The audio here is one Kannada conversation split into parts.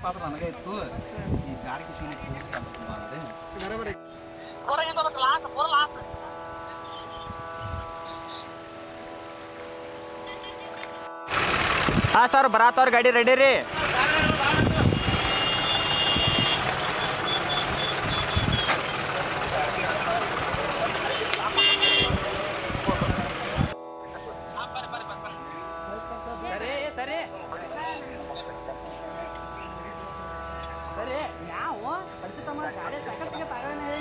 ಪಾತ್ರ ನನಗೆ ಇತ್ತು ಈ ಗಾಡಿ ಕಿಶನ್ ಹಾಂ ಸರ್ ಬರಾತವ್ರ ಗಾಡಿ ರೆಡಿ ರೀ ಸರಿ ಸರಿ ಸರಿ ಯಾವ ಗಾಡಿ ಸಕತ್ತಿಗೆ ತಗೋಣ ಹೇಳಿ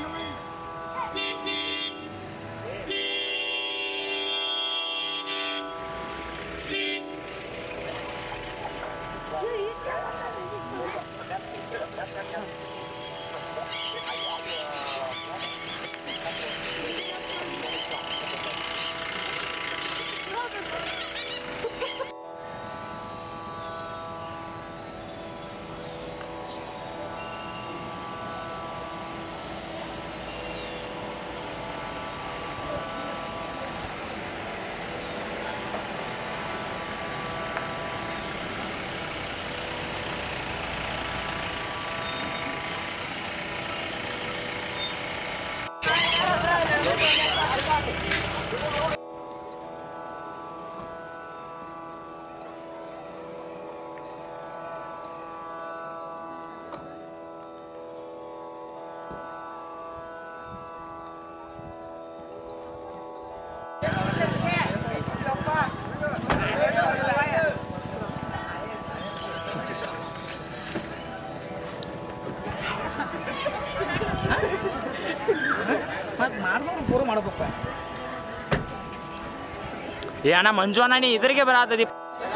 ಮತ್ತೆ ಮಾಡ್ಕೊಂಡು ಪೂರ ಮಾಡ್ಬೇಕ ಏ ಅಣ್ಣ ಮಂಜು ಅಣ್ಣ ನೀ ಇದ್ರಿಗೆ ಬರಾತದಿ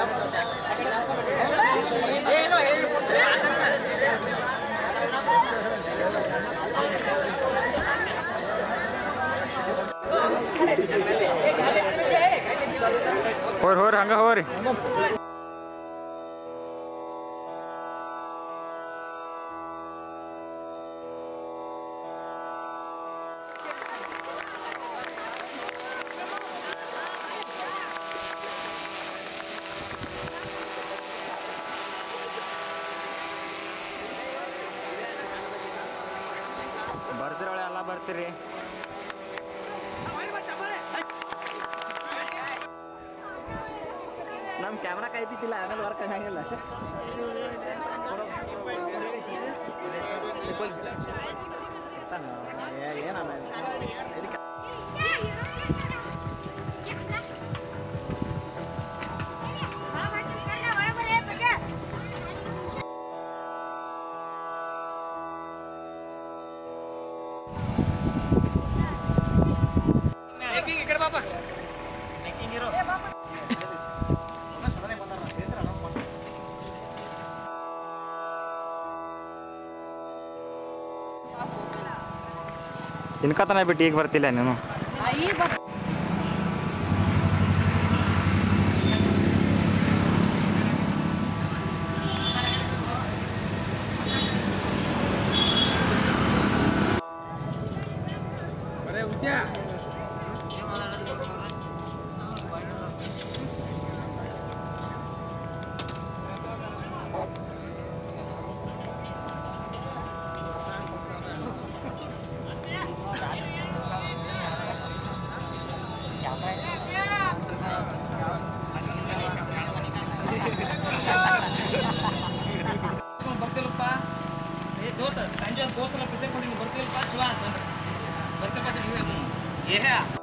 ಹೋರಿ ಹೋರಿ ಹಂಗ ಹೋರಿ ಬರ್ತಿರೊಳೆ ಎಲ್ಲ ಬರ್ತೀರಿ ನಮ್ಮ ಕ್ಯಾಮ್ರಾ ಕಾಯ್ತಿದ್ದಿಲ್ಲ ಆಮೇಲೆ ವರ್ಕ್ ಆಗಂಗಿಲ್ಲ ಏನಲ್ಲ ಇನ್ಕತನ ಬಿಟ್ಟು ಈಗ ಬರ್ತಿಲ್ಲ ನೀನು ಬರ್ತಿಲ್ಲಪ್ಪ ಏ ದೋಸ್ತ ಸಂಜೆ ಒಂದು ದೋಸ್ತನ ಪ್ರಿಪೇರ್ ಮಾಡಿ ಬರ್ತಿಲ್ಲಪ್ಪ ಶಿವ ಅಂತ ಬರ್ತಿಲ್ಲಪ್ಪ ಏ